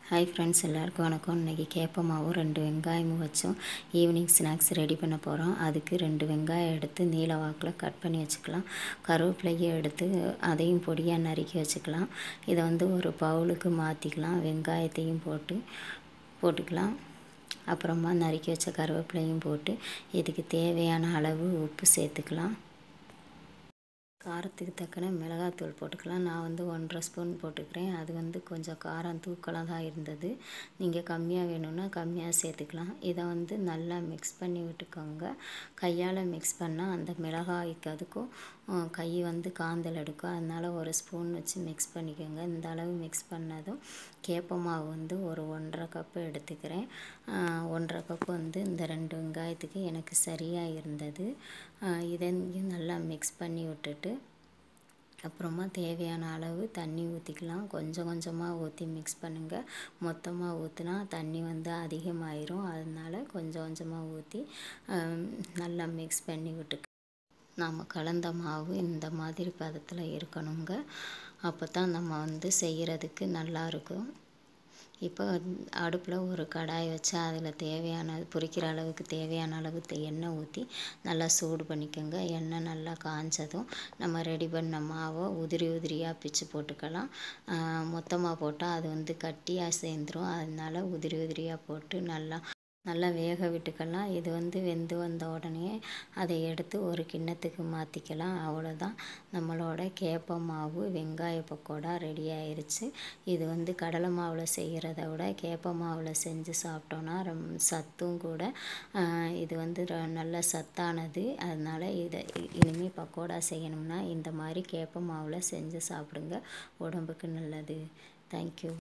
hi friends எல்லாருக்கும் வணக்கம் இன்றைக்கி கேப்ப மாவும் ரெண்டு வெங்காயமும் வச்சோம் ஈவினிங் ஸ்நாக்ஸ் ரெடி பண்ண போகிறோம் அதுக்கு ரெண்டு வெங்காயம் எடுத்து நீல வாக்கில் கட் பண்ணி வச்சுக்கலாம் கருவேப்பிலையும் எடுத்து அதையும் பொடியாக நறுக்கி வச்சுக்கலாம் இதை வந்து ஒரு பவுலுக்கு மாற்றிக்கலாம் வெங்காயத்தையும் போட்டு போட்டுக்கலாம் அப்புறமா நறுக்கி வச்ச கருவேப்பிலையும் போட்டு இதுக்கு தேவையான அளவு உப்பு சேர்த்துக்கலாம் காரத்துக்கு தக்கன மிளகாத்தூள் போட்டுக்கலாம் நான் வந்து ஒன்றரை ஸ்பூன் போட்டுக்கிறேன் அது வந்து கொஞ்சம் காரம் தூக்கலாக தான் இருந்தது நீங்கள் கம்மியாக வேணும்னா கம்மியாக சேர்த்துக்கலாம் இதை வந்து நல்லா மிக்ஸ் பண்ணி விட்டுக்கோங்க கையால் மிக்ஸ் பண்ணால் அந்த மிளகாய்க்கு அதுக்கும் கை வந்து காந்தல் எடுக்கும் அதனால் ஒரு ஸ்பூன் வச்சு மிக்ஸ் பண்ணிக்கோங்க இந்த அளவு மிக்ஸ் பண்ணதும் கேப்ப மாவு வந்து ஒரு ஒன்றரை கப்பு எடுத்துக்கிறேன் ஒன்றரை கப்பு வந்து இந்த ரெண்டு வெங்காயத்துக்கு எனக்கு சரியாக இருந்தது இதையும் நல்லா மிக்ஸ் பண்ணி விட்டுட்டு அப்புறமா தேவையான அளவு தண்ணி ஊற்றிக்கலாம் கொஞ்சம் கொஞ்சமாக ஊற்றி மிக்ஸ் பண்ணுங்கள் மொத்தமாக ஊற்றினா தண்ணி வந்து அதிகமாயிரும் அதனால் கொஞ்சம் கொஞ்சமாக ஊற்றி நல்லா மிக்ஸ் பண்ணி விட்டு நாம் கலந்த மாவு இந்த மாதிரி பதத்தில் இருக்கணுங்க அப்போ தான் நம்ம வந்து செய்கிறதுக்கு நல்லாயிருக்கும் இப்போ அடுப்பில் ஒரு கடாய் வச்சு அதில் தேவையான பொரிக்கிற அளவுக்கு தேவையான அளவுக்கு எண்ணெய் ஊற்றி நல்லா சூடு பண்ணிக்கோங்க எண்ணெய் நல்லா காஞ்சதும் நம்ம ரெடி பண்ண மாவை உதிரி உதிரியாக பிச்சு போட்டுக்கலாம் மொத்தமாக போட்டால் அது வந்து கட்டியாக சேர்ந்துடும் அதனால உதிரி உதிரியாக போட்டு நல்லா நல்லா வேக விட்டுக்கலாம் இது வந்து வெந்து வந்த உடனே அதை எடுத்து ஒரு கிண்ணத்துக்கு மாற்றிக்கலாம் அவ்வளோதான் நம்மளோட கேப்ப மாவு வெங்காய பக்கோடா ரெடி ஆயிடுச்சு இது வந்து கடலை மாவில் செய்கிறத விட கேப்ப மாவில் செஞ்சு சாப்பிட்டோன்னா ரொம் சத்தும் கூட இது வந்து நல்ல சத்தானது அதனால் இதை இனிமேல் பக்கோடா செய்யணும்னா இந்த மாதிரி கேப்ப மாவில் செஞ்சு சாப்பிடுங்க உடம்புக்கு நல்லது தேங்க்யூ